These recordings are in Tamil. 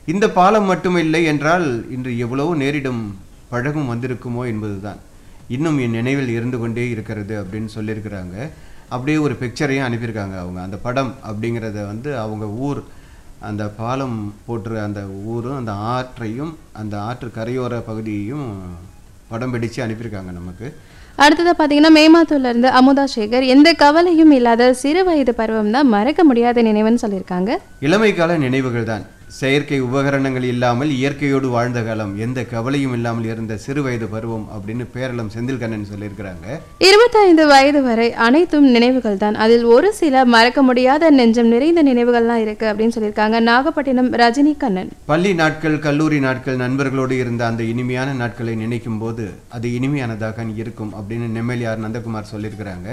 இந்த பாலம் மட்டுமில்லை என்றால் இன்று எவ்வளவோ நேரிடும் பழகும் வந்திருக்குமோ என்பதுதான் இன்னும் என் நினைவில் இருந்து கொண்டே இருக்கிறது அப்படின்னு சொல்லியிருக்கிறாங்க அப்படியே ஒரு பிக்சரையும் அனுப்பியிருக்காங்க அவங்க அந்த படம் அப்படிங்கிறத வந்து அவங்க ஊர் அந்த பாலம் போட்டுற அந்த ஊரும் அந்த ஆற்றையும் அந்த ஆற்று கரையோர பகுதியையும் படம் பிடிச்சு அனுப்பியிருக்காங்க நமக்கு அடுத்ததா பார்த்தீங்கன்னா மேமாத்தூர்ல இருந்து அமுதா சேகர் எந்த கவலையும் இல்லாத சிறு வயது பருவம் தான் மறக்க முடியாத நினைவுன்னு சொல்லியிருக்காங்க இளமை கால நினைவுகள் தான் செயற்கை உபகரணங்கள் இல்லாமல் இயற்கையோடு வாழ்ந்த காலம் எந்த கவலையும் இல்லாமல் இருந்த சிறு வயது பருவம் அப்படின்னு பேரளம் செந்தில்கண்ணன் சொல்லியிருக்கிறாங்க இருபத்தைந்து வயது வரை அனைத்தும் நினைவுகள் தான் அதில் ஒரு சில மறக்க முடியாத நெஞ்சம் நிறைந்த நினைவுகள்லாம் இருக்கு அப்படின்னு சொல்லியிருக்காங்க நாகப்பட்டினம் ரஜினி கண்ணன் பள்ளி நாட்கள் கல்லூரி நாட்கள் நண்பர்களோடு இருந்த அந்த இனிமையான நாட்களை நினைக்கும் போது அது இனிமையானதாக இருக்கும் அப்படின்னு நெம்மேலியார் நந்தகுமார் சொல்லியிருக்கிறாங்க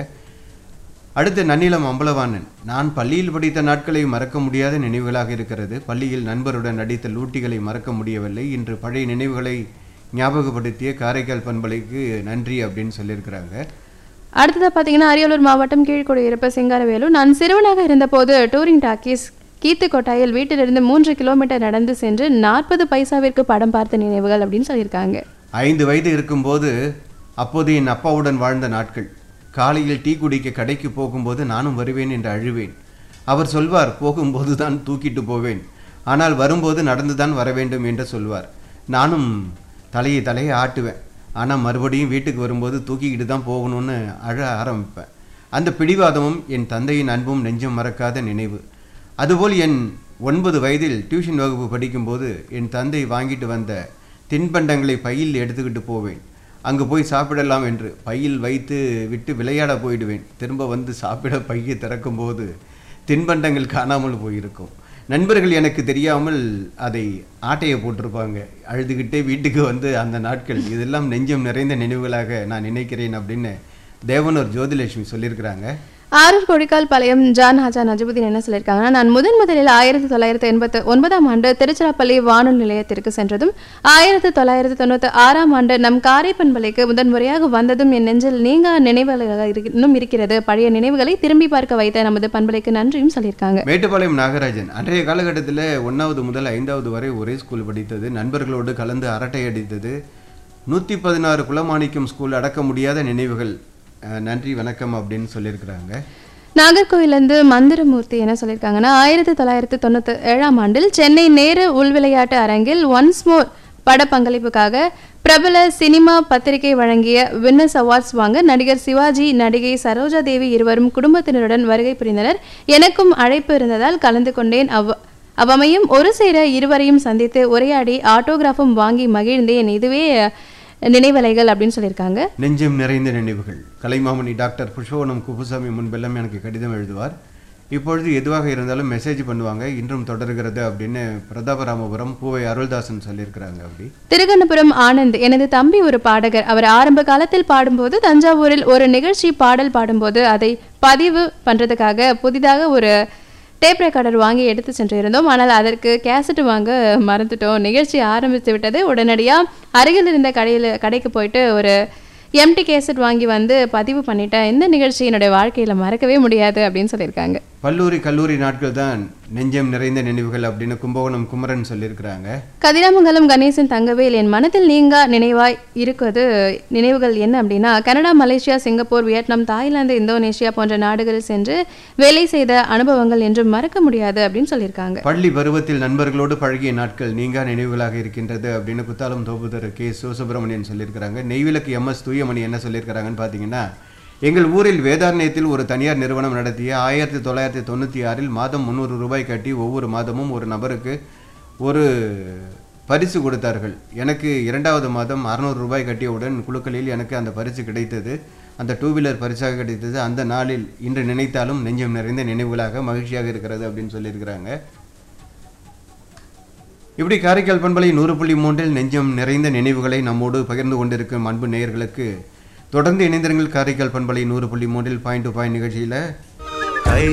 அடுத்து நன்னிலம் அம்பலவாணன் நான் பள்ளியில் படித்த நாட்களை மறக்க முடியாத நினைவுகளாக இருக்கிறது பள்ளியில் நண்பருடன் நடித்த லூட்டிகளை மறக்க முடியவில்லை இன்று பழைய நினைவுகளை ஞாபகப்படுத்திய காரைக்கால் பண்பலைக்கு நன்றி அப்படின்னு சொல்லியிருக்கிறாங்க அடுத்ததா பார்த்தீங்கன்னா அரியலூர் மாவட்டம் கீழ்குடியிருப்பு சிங்காரவேலு நான் சிறுவனாக இருந்தபோது டூரிங் டாக்கீஸ் கீத்துக்கொட்டாயில் வீட்டிலிருந்து மூன்று கிலோமீட்டர் நடந்து சென்று நாற்பது பைசாவிற்கு படம் பார்த்த நினைவுகள் அப்படின்னு சொல்லியிருக்காங்க ஐந்து வயது இருக்கும்போது அப்போது என் அப்பாவுடன் வாழ்ந்த நாட்கள் காலையில் டீ குடிக்க கடைக்கு போகும்போது நானும் வருவேன் என்று அழுவேன் அவர் சொல்வார் போகும்போது தான் தூக்கிட்டு போவேன் ஆனால் வரும்போது நடந்து தான் வர வேண்டும் என்று சொல்வார் நானும் தலையை தலையை ஆட்டுவேன் ஆனால் மறுபடியும் வீட்டுக்கு வரும்போது தூக்கிக்கிட்டு தான் போகணும்னு அழ ஆரம்பிப்பேன் அந்த பிடிவாதமும் என் தந்தையின் அன்பும் நெஞ்சம் மறக்காத நினைவு அதுபோல் என் ஒன்பது வயதில் டியூஷன் வகுப்பு படிக்கும்போது என் தந்தை வாங்கிட்டு வந்த தின்பண்டங்களை பையில் எடுத்துக்கிட்டு போவேன் அங்கு போய் சாப்பிடலாம் என்று பையில் வைத்து விட்டு விளையாட போயிடுவேன் திரும்ப வந்து சாப்பிட பையை திறக்கும்போது தின்பண்டங்கள் காணாமல் போயிருக்கும் நண்பர்கள் எனக்கு தெரியாமல் அதை ஆட்டையை போட்டிருப்பாங்க அழுதுகிட்டே வீட்டுக்கு வந்து அந்த நாட்கள் இதெல்லாம் நெஞ்சம் நிறைந்த நினைவுகளாக நான் நினைக்கிறேன் அப்படின்னு தேவனூர் ஜோதிலட்சுமி சொல்லியிருக்கிறாங்க ஆரூர் கொடிக்கால் பாளையம் ஜான் ஹாஜா நஜபுதீன் என்ன சொல்லியிருக்காங்கன்னா நான் முதன் முதலில் ஆயிரத்தி தொள்ளாயிரத்தி எண்பத்து ஒன்பதாம் ஆண்டு திருச்சிராப்பள்ளி வானொலி நிலையத்திற்கு சென்றதும் ஆயிரத்தி தொள்ளாயிரத்தி தொண்ணூற்றி ஆறாம் ஆண்டு நம் காரைப்பண்பலைக்கு முதன்முறையாக வந்ததும் என் நெஞ்சில் நீங்கா நினைவுகளாக இருக்கு- இன்னும் இருக்கிறது பழைய நினைவுகளை திரும்பி பார்க்க வைத்த நமது பண்பலைக்கு நன்றியும் சொல்லியிருக்காங்க மேட்டுப்பாளையம் நாகராஜன் அன்றைய காலகட்டத்தில் ஒன்றாவது முதல் ஐந்தாவது வரை ஒரே ஸ்கூல் படித்தது நண்பர்களோடு கலந்து அரட்டை அடித்தது நூற்றி பதினாறு குலமாணிக்கம் ஸ்கூல் அடக்க முடியாத நினைவுகள் அஹ், நன்றி வணக்கம் அப்படின்னு சொல்லியிருக்கிறாங்க நாகர்கோவிலிருந்து மந்திரமூர்த்தி என்ன சொல்லியிருக்காங்கன்னா ஆயிரத்தி தொள்ளாயிரத்தி தொண்ணூற்றி ஏழாம் ஆண்டில் சென்னை நேரு உள்விளையாட்டு அரங்கில் ஒன்ஸ் மோர் பட பங்களிப்புக்காக பிரபல சினிமா பத்திரிகை வழங்கிய வின்னஸ் அவார்ட்ஸ் வாங்க நடிகர் சிவாஜி நடிகை சரோஜா தேவி இருவரும் குடும்பத்தினருடன் வருகை புரிந்தனர் எனக்கும் அழைப்பு இருந்ததால் கலந்து கொண்டேன் அவ் அவ்வமையும் ஒரு சேர இருவரையும் சந்தித்து உரையாடி ஆட்டோகிராஃபும் வாங்கி மகிழ்ந்தேன் இதுவே நினைவலைகள் அப்படின்னு சொல்லியிருக்காங்க நெஞ்சம் நிறைந்த நினைவுகள் கலைமாமணி டாக்டர் புஷ்பவனம் குப்புசாமி முன்பெல்லாம் எனக்கு கடிதம் எழுதுவார் இப்பொழுது எதுவாக இருந்தாலும் மெசேஜ் பண்ணுவாங்க இன்றும் தொடர்கிறது அப்படின்னு பிரதாபராமபுரம் பூவை அருள்தாசன் சொல்லியிருக்கிறாங்க அப்படி திருகண்ணபுரம் ஆனந்த் எனது தம்பி ஒரு பாடகர் அவர் ஆரம்ப காலத்தில் பாடும்போது தஞ்சாவூரில் ஒரு நிகழ்ச்சி பாடல் பாடும்போது அதை பதிவு பண்றதுக்காக புதிதாக ஒரு டேப் ரெக்கார்டர் வாங்கி எடுத்து சென்று இருந்தோம் ஆனால் அதற்கு கேசட் வாங்க மறந்துட்டோம் நிகழ்ச்சி ஆரம்பித்து விட்டது உடனடியாக அருகில் இருந்த கடையில் கடைக்கு போயிட்டு ஒரு எம்டி கேசட் வாங்கி வந்து பதிவு பண்ணிட்டேன் இந்த நிகழ்ச்சி என்னுடைய வாழ்க்கையில் மறக்கவே முடியாது அப்படின்னு சொல்லியிருக்காங்க கல்லூரி கல்லூரி நாட்கள் தான் நெஞ்சம் நிறைந்த நினைவுகள் அப்படின்னு கும்பகோணம் குமரன் சொல்லியிருக்கிறாங்க கதிராமங்கலம் கணேசன் தங்கவேல் என் மனதில் நீங்கா நினைவாய் இருக்குது நினைவுகள் என்ன அப்படின்னா Canada Malaysia Singapore Vietnam Thailand Indonesia போன்ற நாடுகளில் சென்று வேலை செய்த அனுபவங்கள் என்று மறக்க முடியாது அப்படின்னு சொல்லியிருக்காங்க பள்ளி பருவத்தில் நண்பர்களோடு பழகிய நாட்கள் நீங்கா நினைவுகளாக இருக்கின்றது அப்படின்னு குத்தாலம் தோப்புதர் கே சிவசுப்பிரமணியன் சொல்லியிருக்கிறாங்க நெய்விளக்கு எம்எஸ் தூயமணி என்ன சொல்லியிருக்கிறாங்கன்னு பார்த்தீங்கன்னா எங்கள் ஊரில் வேதாரண்யத்தில் ஒரு தனியார் நிறுவனம் நடத்திய ஆயிரத்தி தொள்ளாயிரத்தி தொண்ணூற்றி ஆறில் மாதம் முந்நூறு ரூபாய் கட்டி ஒவ்வொரு மாதமும் ஒரு நபருக்கு ஒரு பரிசு கொடுத்தார்கள் எனக்கு இரண்டாவது மாதம் அறநூறு ரூபாய் கட்டியவுடன் குழுக்களில் எனக்கு அந்த பரிசு கிடைத்தது அந்த டூ வீலர் பரிசாக கிடைத்தது அந்த நாளில் இன்று நினைத்தாலும் நெஞ்சம் நிறைந்த நினைவுகளாக மகிழ்ச்சியாக இருக்கிறது அப்படின்னு சொல்லியிருக்கிறாங்க இப்படி காரைக்கால் பண்பலை நூறு புள்ளி மூன்றில் நெஞ்சம் நிறைந்த நினைவுகளை நம்மோடு பகிர்ந்து கொண்டிருக்கும் அன்பு நேயர்களுக்கு தொடர்ந்து இணைந்திருங்கள் காரைக்கால் பண்பலை நூறு புள்ளி மூன்றில் பாயிண்ட் டு பாயிண்ட் நிகழ்ச்சியில்